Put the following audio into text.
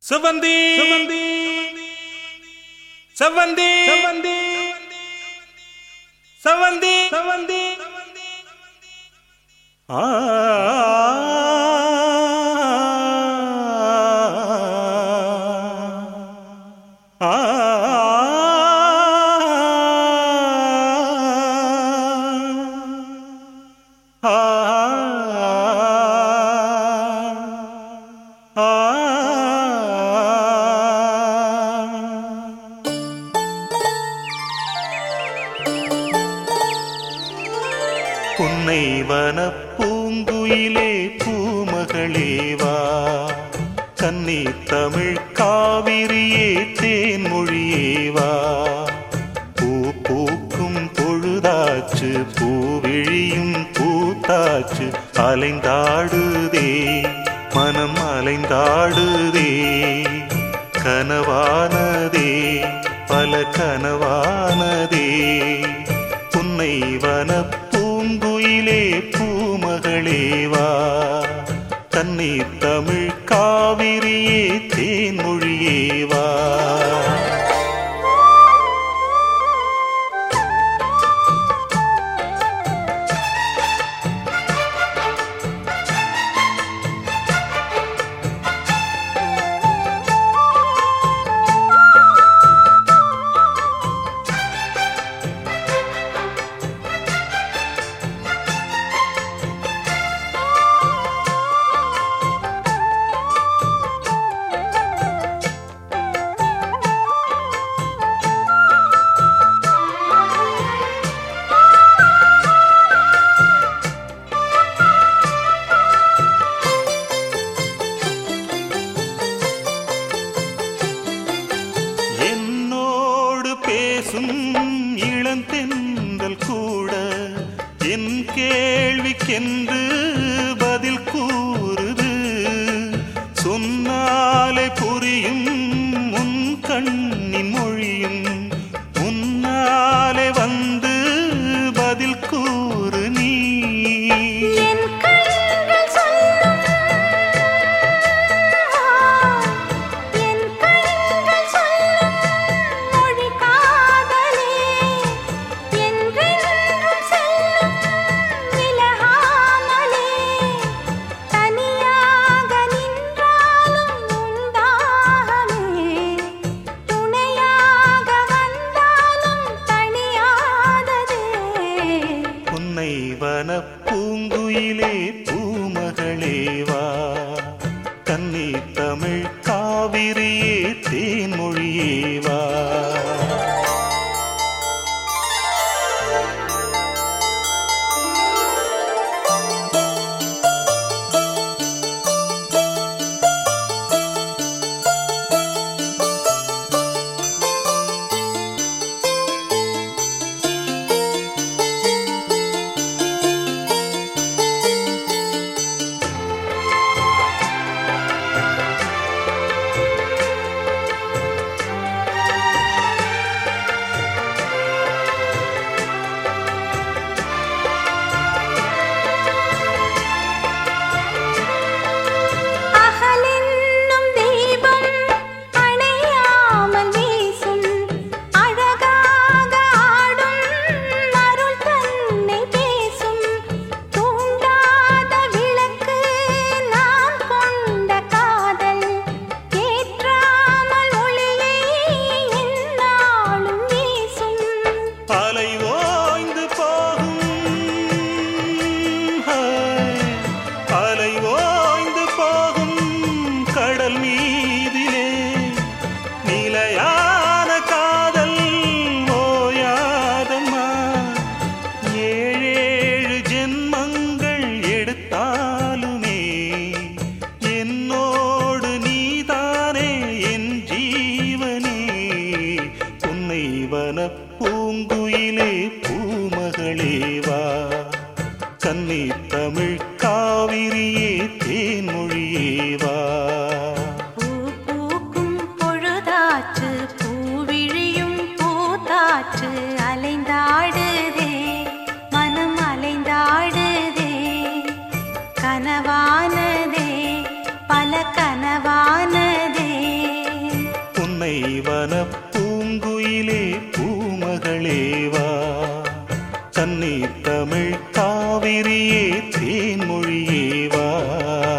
செவந்தி செவந்தி செவந்தி செவந்தி செவந்தி செவந்தி ஆ ஆ புன்னை வனப் பூங்குயிலே பூமகளேவா கன்னி தமிழ் காவிரியே தேன்மொழியேவா பூ பூக்கும் பொழுதாச்சு பூவிழியும் பூத்தாச்சு அலைந்தாடுதே மனம் அலைந்தாடுதே கனவானதே பல கனவானதே புன்னை வனப் பூங்குயிலே பூமகளேவா தன்னை தமிழ் காவிரியே தேன்மொழியேவா என்னோடு பேசும் இளந்தெந்தல் கூட என் கேள்விக்கென்று பதில் கூறுது சொன்னாலே புரியும் உன் கண்ணின் மொழியும் உன்னாலே வந்து பதில் கூறு நீ என் கண்கள் சொல்லும் என் கண்கள் சொல்லும் மொழி காதலே என்றென்றும் செல்லும் விலகாமலே தனியாக நின்றாலும் உண்டாகமே துணையாக வந்தாலும் தனியாததே உன்னை வனப் பூங்குயிலே பூமகளேவா கன்னி தமிழ் காவிரியே தேன்மொழியேவா அகலென்னும் தீபம் அணையாமல் வீசும் அழகாக ஆடும் அருள் தன்னை பேசும் தூண்டாத விளக்கு நாம் கொண்ட காதல் ஏற்றாமல் ஒளியை எந்நாளும் வீசும் அலை ஓய்ந்து போகும் ஹாய். அலை ஓய்ந்து போகும் கடல் மீதிலே நிலையான காதல் ஓயாதம்மா ஏழேழு ஜென்மங்கள் எடுத்தாலுமே என்னோடு நீதானே என் ஜீவனே உன்னை வனப் பூங்குயிலே பூமகளேவா கன்னி தமிழ் காவிரியே தேன்மொழியேவா பூ தென்னைவனப் பூங்குயிலே பூமகளேவா தன்னை தமிழ் காவிரியே தேன்மொழியேவா